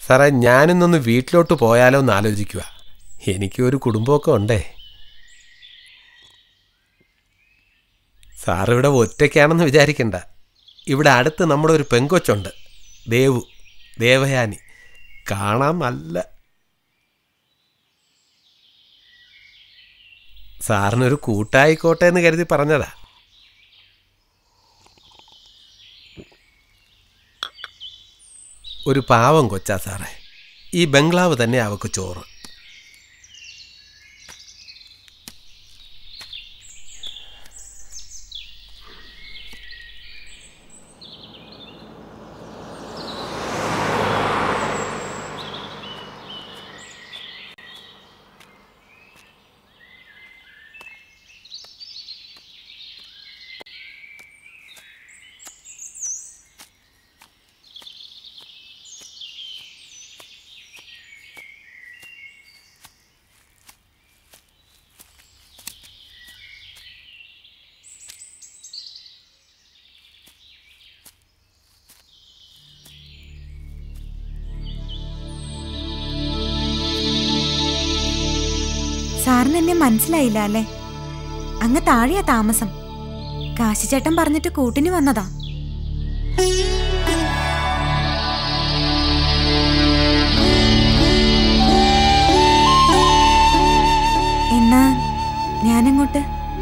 സാറേ ഞാനിന്നൊന്ന് വീട്ടിലോട്ട് പോയാലോ എന്ന് ആലോചിക്കുക എനിക്ക് ഒരു കുടുംബമൊക്കെ ഉണ്ടേ സാറിവിടെ ഒറ്റയ്ക്കാണെന്ന് വിചാരിക്കണ്ട ഇവിടെ അടുത്ത് നമ്മുടെ ഒരു പെങ്കൊച്ചുണ്ട് ദേവു ദേവയാനി കാണാൻ നല്ല സാറിനൊരു കൂട്ടായിക്കോട്ടെ എന്ന് കരുതി പറഞ്ഞതാ ഒരു പാവം കൊച്ചാ സാറേ ഈ ബംഗ്ലാവ് തന്നെ അവക്ക് ചോറ് സാറിന് എന്നെ മനസ്സിലായില്ല അല്ലേ അങ്ങ് താഴെയാ താമസം കാശിച്ചേട്ടൻ പറഞ്ഞിട്ട് കൂട്ടിന് വന്നതാ എന്നാ ഞാനങ്ങോട്ട്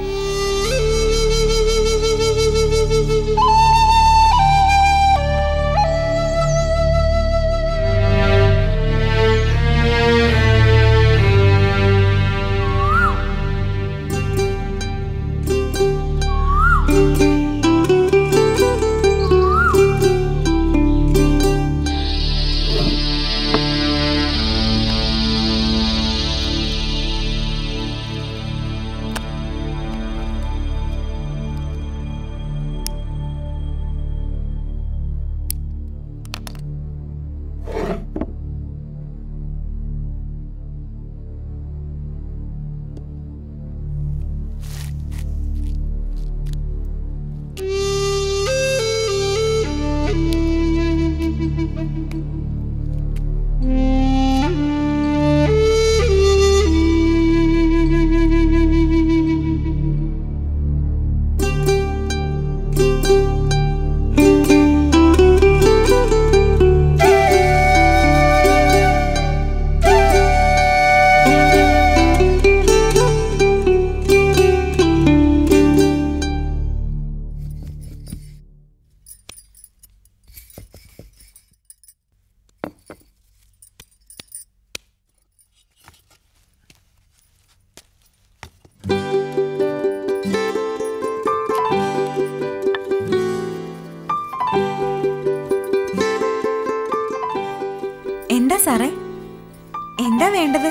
എന്താ സാറേ എന്താ വേണ്ടത്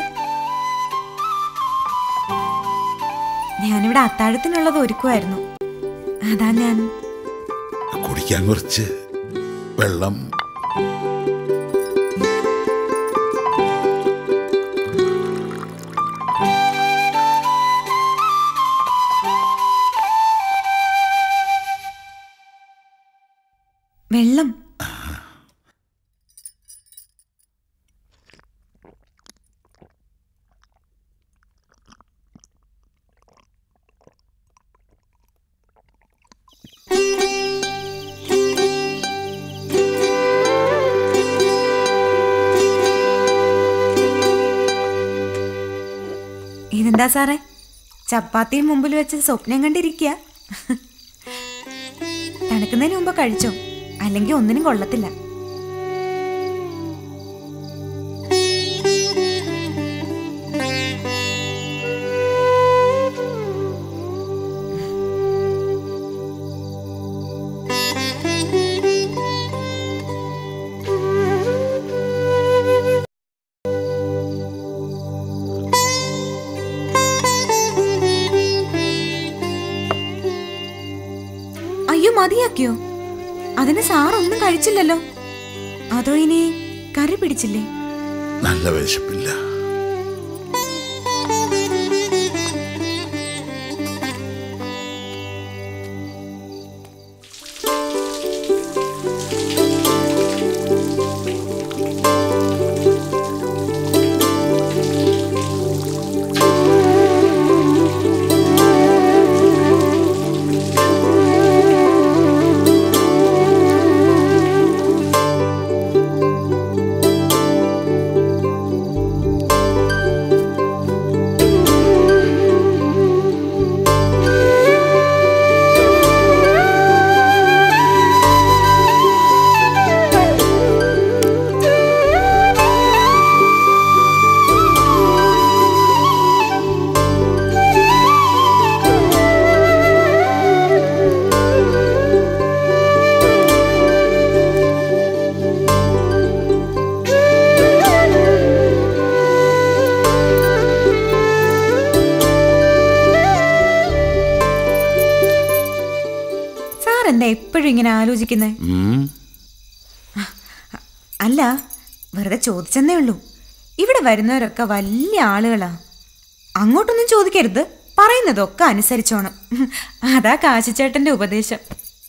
ഞാനിവിടെ അത്താഴത്തിനുള്ളത് ഒരുക്കുമായിരുന്നു അതാ ഞാൻ കുടിക്കാൻ കുറച്ച് വെള്ളം വെള്ളം ഇതെന്താ സാറേ ചപ്പാത്തിയും മുമ്പിൽ വെച്ച് സ്വപ്നം കണ്ടിരിക്കുക തണുക്കുന്നതിന് മുമ്പ് കഴിച്ചോ അല്ലെങ്കിൽ ഒന്നിനും കൊള്ളത്തില്ല അയ്യോ മതിയാക്കിയോ അതിന് സാറൊന്നും കഴിച്ചില്ലല്ലോ അതോ ഇനി കറി പിടിച്ചില്ലേ നല്ല വിശപ്പില്ല സാർ എന്താ എപ്പോഴും ഇങ്ങനെ ആലോചിക്കുന്നത് ഉം. അല്ല വെറുതെ ചോദിച്ചെന്നേ ഉള്ളൂ ഇവിടെ വരുന്നവരൊക്കെ വലിയ ആളുകളാ അങ്ങോട്ടൊന്നും ചോദിക്കരുത് പറയുന്നതൊക്കെ അനുസരിച്ചോണം അതാ കാശിച്ചേട്ടന്റെ ഉപദേശം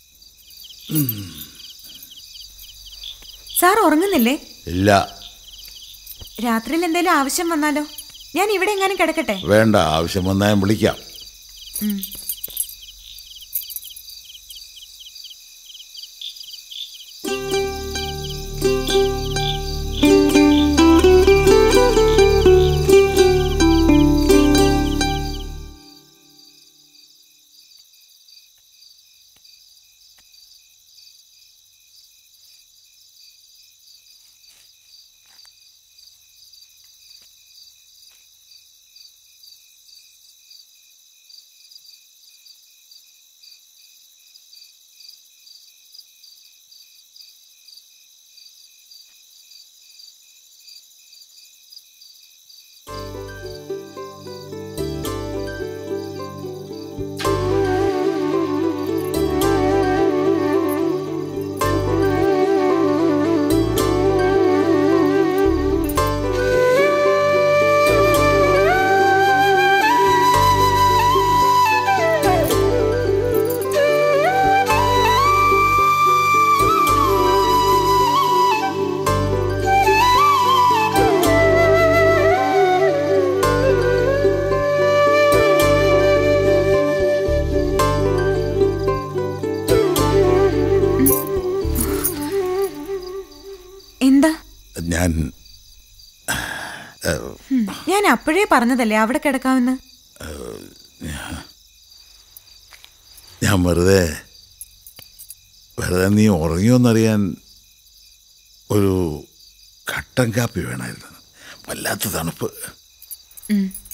സാർ ഉറങ്ങുന്നില്ലേ ഇല്ല രാത്രിയിൽ എന്തെങ്കിലും ആവശ്യം വന്നാലോ ഞാൻ ഇവിടെ എങ്ങാനും കിടക്കട്ടെ വേണ്ട ആവശ്യം വന്നാൽ ഞാൻ വിളിക്കാം ഉം. എന്താ ഞാൻ ഉം, ഞാൻ അപ്പോഴേ പറഞ്ഞതല്ലേ അവിടെ കിടക്കാമെന്ന് ഞാൻ വെറുതെ വെറുതെ നീ ഉറങ്ങിയോന്നറിയാൻ ഒരു കട്ടൻ കാപ്പി വേണമായിരുന്നു വല്ലാത്ത തണുപ്പ് ഉം.